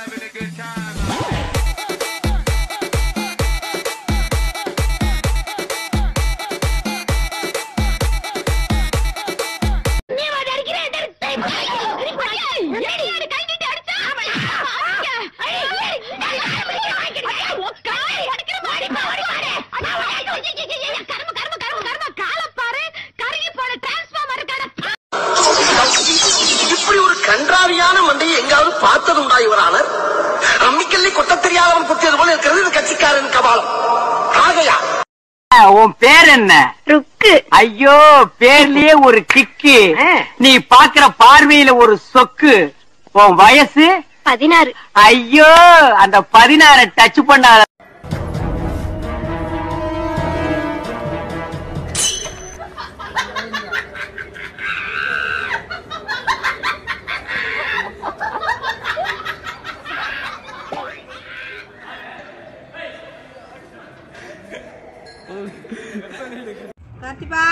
நீ வந்து அடிக்கிற என்னடி அது கை நீட்டி அடிச்சா கர்ம கர்ம கர்ம கர்ம கால பாரு கருகி போன டிரான்ஸ்ஃபார்மர் இருக்கான இப்படி ஒரு கன்றாவியான மண்டையை எங்காவது பார்த்தது உண்டா இவரானர் அம்மிக்கல்லை கொட்ட தெரியாதவன் குத்தியது போல இருக்கிறது இந்த கட்சிக்காரன் கபாலம் ஆகையா உன் பேர் என்ன ருக்கு ஐயோ பேர்லயே ஒரு கிக்கு நீ பாக்குற பார்வையில ஒரு சொக்கு உன் வயசு பதினாறு ஐயோ அந்த பதினாற டச் பண்ணாத கார்த்திபா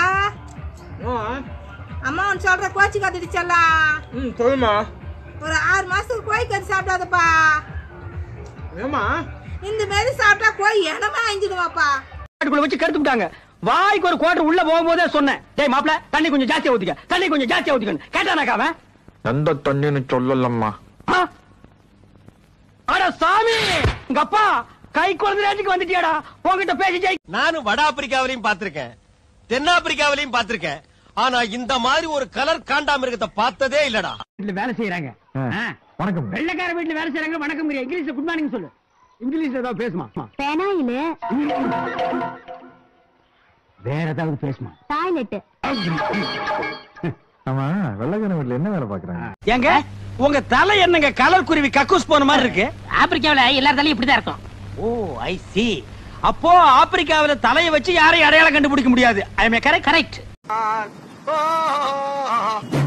அம்மா உன் சொல்ற கோச்சி கத்திடுச்சல்லாம் ம் சொல்லுமா ஒரு ஆறு மாசத்துக்கு கோழி கறி சாப்பிடாதப்பா ஏமா இந்த மாதிரி சாப்பிட்டா கோழி இடமா அஞ்சிடுவாப்பா குள்ள வச்சு கருத்து விட்டாங்க வாய்க்கு ஒரு குவார்டர் உள்ள போகும்போதே சொன்னேன் டேய் மாப்ள தண்ணி கொஞ்சம் ஜாஸ்தியா ஊத்திக்க தண்ணி கொஞ்சம் ஜாஸ்தியா ஊத்திக்கணும் கேட்டானாக்கா அவன் எந்த தண்ணின்னு சொல்லலம்மா ஆ? அட சாமி உங்க அப்பா கை குழந்தை ரேட்டுக்கு வந்துட்டியாடா உன்கிட்ட பேசி ஜெயி நானும் வட ஆப்பிரிக்காவிலையும் பார்த்திருக்கேன் தென்னாப்பிரிக்காவிலையும் பார்த்திருக்கேன் ஆனா இந்த மாதிரி ஒரு கலர் காண்டாமிருகத்தை பார்த்ததே இல்லடா வீட்டுல வேலை செய்யறாங்க வணக்கம் வெள்ளைக்கார வீட்டுல வேலை செய்யறாங்க வணக்கம் இங்கிலீஷ்ல குட் மார்னிங் சொல்லு இங்கிலீஷ்ல ஏதாவது பேசுமா பெனாயிலு வேற ஏதாவது பேசுமா டாய்லெட் ஆமா வெள்ளக்கார வீட்டுல என்ன வேலை பாக்குறாங்க ஏங்க உங்க தலை என்னங்க கலர் குருவி கக்கூஸ் போன மாதிரி இருக்கு ஆப்பிரிக்காவில எல்லா தலையும் இப்படிதான் இருக்கும் ஓ ஐ சி அப்போ ஆப்பிரிக்காவில தலையை வச்சு யாரையும் அடையாளம் கண்டுபிடிக்க முடியாது I am correct correct ah